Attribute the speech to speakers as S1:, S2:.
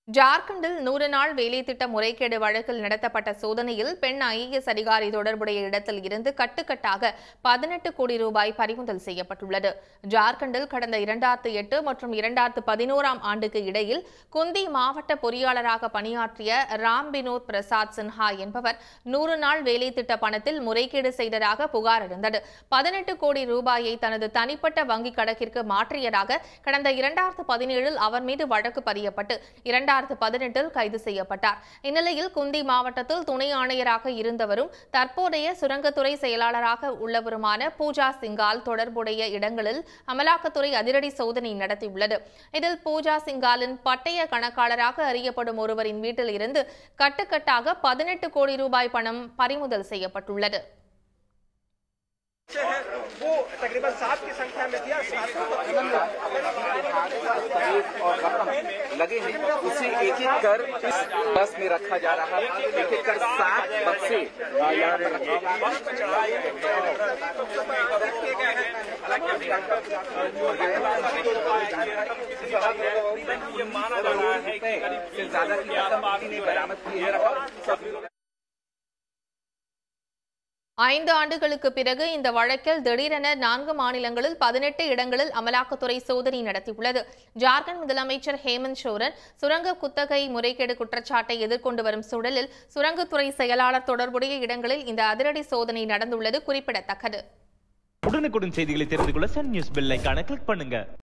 S1: ஜார்க்கண்டில் நூறு நாள் வேலை திட்ட முறைகேடு வழக்கில் நடத்தப்பட்ட சோதனையில் பெண் ஐஏஎஸ் அதிகாரி தொடர்புடைய இடத்தில் இருந்து கட்டுக்கட்டாக பதினெட்டு கோடி ரூபாய் பறிமுதல் செய்யப்பட்டுள்ளது ஜார்க்கண்டில் கடந்த இரண்டாயிரத்து எட்டு மற்றும் இரண்டாயிரத்து பதினோராம் ஆண்டுக்கு இடையில் குந்தி மாவட்ட பொறியாளராக பணியாற்றிய ராம் வினோத் பிரசாத் சின்ஹா என்பவர் நூறு நாள் வேலை திட்ட பணத்தில் முறைகேடு செய்ததாக புகார் இருந்தது பதினெட்டு கோடி ரூபாயை தனது தனிப்பட்ட வங்கிக் கணக்கிற்கு மாற்றியதாக கடந்த இரண்டாயிரத்து பதினேழில் அவர் மீது வழக்கு பதியப்பட்டு இரண்டாயிரத்து பதினெட்டில் கைது செய்யப்பட்டார் இந்நிலையில் குந்தி மாவட்டத்தில் துணை ஆணையராக இருந்தவரும் தற்போதைய சுரங்கத்துறை செயலாளராக உள்ளவருமான பூஜா சிங்கால் தொடர்புடைய இடங்களில் அமலாக்கத்துறை அதிரடி சோதனை நடத்தியுள்ளது இதில் பூஜா சிங்காலின் பட்டய கணக்காளராக அறியப்படும் ஒருவரின் வீட்டில் இருந்து கட்டுக்கட்டாக பதினெட்டு கோடி ரூபாய் பணம் பறிமுதல் செய்யப்பட்டுள்ளது
S2: है वो तकरीबन सात की संख्या में दिया सात
S3: और रकम लगे हैं उसे एक एक कर इस बस में रखा जा रहा है एक एक कर सात बक्से यहाँ पर रखे
S2: ये माना जा रहा है कि
S3: से ज्यादा की रकम किसी ने बरामद की है और सब
S1: ஐந்து ஆண்டுகளுக்கு பிறகு இந்த வழக்கில் திடீரென நான்கு மாநிலங்களில் பதினெட்டு இடங்களில் அமலாக்கத்துறை சோதனை நடத்தியுள்ளது ஜார்க்கண்ட் முதலமைச்சர் ஹேமந்த் சோரன் சுரங்க குத்தகை முறைகேடு குற்றச்சாட்டை எதிர்கொண்டு வரும் சூழலில் சுரங்கத்துறை செயலாளர் தொடர்புடைய இடங்களில் இந்த அதிரடி சோதனை நடந்துள்ளது குறிப்பிடத்தக்கது
S4: உடனுக்குடன் செய்திகளை தெரிந்து கொள்ள சன் நியூஸ் பெல் ஐகானை கிளிக் பண்ணுங்க